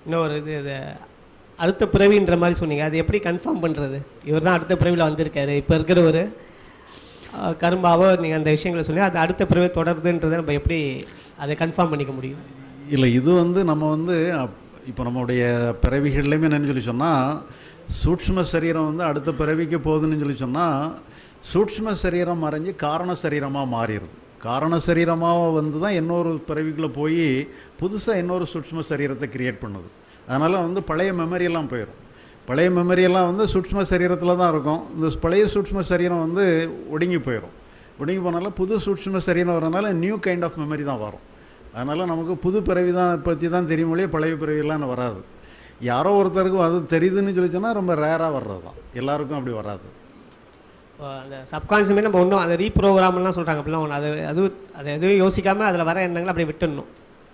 இன்னொரு இது இது அடுத்த பிறவின்ற மாதிரி சொன்னீங்க அது எப்படி கன்ஃபார்ம் பண்ணுறது இவர் தான் அடுத்த பிறவியில் வந்திருக்காரு இப்போ இருக்கிற ஒரு அஹ், கரும்பாவோ நீங்கள் அந்த விஷயங்களை சொல்லி அது அடுத்த பிறவி தொடருதுன்றதை நம்ம எப்படி அதை கன்ஃபார்ம் பண்ணிக்க முடியும் இல்லை இது வந்து நம்ம வந்து அப்- இப்போ நம்முடைய பிறவிகள்லையுமே என்னன்னு சொல்லி சொன்னால் சூட்சும சரீரம் வந்து அடுத்த பிறவிக்கு போகுதுன்னு சொல்லி சொன்னால் சூட்சும சரீரம் மறைஞ்சு காரண சரீரமாக மாறிடுது காரண சரீரமாக வந்து தான் இன்னொரு பிறவிக்குள்ளே போய் புதுசாக இன்னொரு சூட்சும சரீரத்தை கிரியேட் பண்ணுது அதனால் வந்து பழைய மெமரியெல்லாம் போயிடும் பழைய மெமரியெல்லாம் வந்து சூட்சும சரீரத்தில் தான் இருக்கும் இந்த பழைய சூட்சும சரீரம் வந்து ஒடுங்கி போயிடும் ஒடுங்கி போனால புது சூட்சும சரீரம் வரனால நியூ கைண்ட் ஆஃப் மெமரி தான் வரும் அதனால் நமக்கு புது பிறவி தான் பற்றி தான் தெரியும் மொழியே பழைய பிறவியெல்லாம் வராது யாரோ ஒருத்தருக்கு அது தெரியுதுன்னு சொல்லி சொன்னால் ரொம்ப ரேராக வர்றது தான் எல்லாருக்கும் அப்படி வராது இப்போ அந்த சப்கான்ஷியமே நம்ம ஒன்றும் அந்த ரீப்ரோக்ராம்லாம் சொல்கிறாங்க அப்படிலாம் ஒன்று அது அது அதை எதுவும் யோசிக்காமல் அதில் வர எண்ணங்களை அப்படியே விட்டுடணும்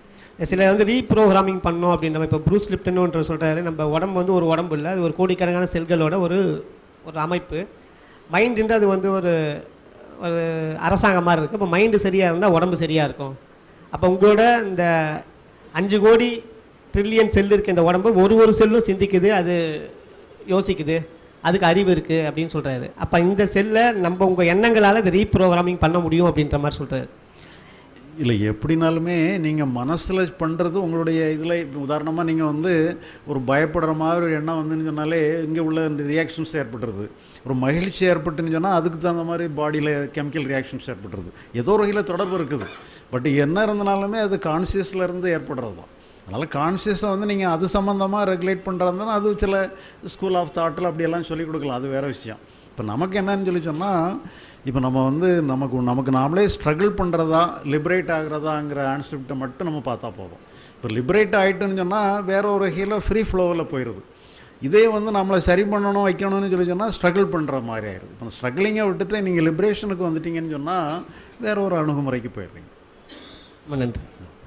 சில வந்து ரீப்ரோக்ராமிங் பண்ணோம் அப்படின்னு நம்ம இப்போ ப்ரூஸ் லிப்டன்ன்ற சொல்கிறாரு நம்ம உடம்பு வந்து ஒரு உடம்பு இல்லை அது ஒரு கோடிக்கணக்கான செல்களோட ஒரு ஒரு அமைப்பு மைண்டுன்றது அது வந்து ஒரு ஒரு அரசாங்கம் மாதிரி இருக்குது இப்போ மைண்டு சரியாக இருந்தால் உடம்பு சரியாக இருக்கும் அப்போ உங்களோட இந்த அஞ்சு கோடி ட்ரில்லியன் செல் இருக்க இந்த உடம்பு ஒரு ஒரு செல்லும் சிந்திக்குது அது யோசிக்குது அதுக்கு அறிவு இருக்குது அப்படின்னு சொல்கிறாரு அப்போ இந்த செல்லை நம்ம உங்கள் எண்ணங்களால் இதை ரீப்ரோக்ராமிங் பண்ண முடியும் அப்படின்ற மாதிரி சொல்கிறாரு இல்லை எப்படினாலுமே நீங்கள் மனசில் பண்ணுறது உங்களுடைய இதில் உதாரணமாக நீங்கள் வந்து ஒரு பயப்படுற மாதிரி ஒரு எண்ணம் வந்துன்னு சொன்னாலே இங்கே உள்ள இந்த ரியாக்ஷன்ஸ் ஏற்பட்டுருது ஒரு மகிழ்ச்சி ஏற்பட்டுன்னு சொன்னால் அதுக்கு தகுந்த மாதிரி பாடியில் கெமிக்கல் ரியாக்ஷன்ஸ் ஏற்பட்டுருது ஏதோ ஒரு வகையில் தொடர்பு இருக்குது பட் என்ன இருந்தாலுமே அது கான்சியஸில் இருந்து ஏற்படுறது தான் அதனால் கான்சியஸை வந்து நீங்கள் அது சம்மந்தமாக ரெகுலேட் பண்ணுறதுனா அது சில ஸ்கூல் ஆஃப் தாட்டில் அப்படியெல்லாம் சொல்லிக் கொடுக்கலாம் அது வேறு விஷயம் இப்போ நமக்கு என்னன்னு சொல்லி சொன்னால் இப்போ நம்ம வந்து நமக்கு நமக்கு நாமளே ஸ்ட்ரகிள் பண்ணுறதா லிபரேட் ஆகுறதாங்கிற ஆன்செப்டை மட்டும் நம்ம பார்த்தா போதும் இப்போ லிபரேட் ஆகிட்டுன்னு சொன்னால் வேற ஒரு வகையில் ஃப்ரீ ஃப்ளோவில் போயிடுது இதே வந்து நம்மளை சரி பண்ணணும் வைக்கணும்னு சொல்லி சொன்னால் ஸ்ட்ரகிள் பண்ணுற மாதிரி ஆயிடுது இப்போ ஸ்ட்ரகிளிங்கை விட்டுட்டு நீங்கள் லிபரேஷனுக்கு வந்துட்டீங்கன்னு சொன்னால் வேற ஒரு அணுகுமுறைக்கு போயிடுறீங்க ரொம்ப நன்றி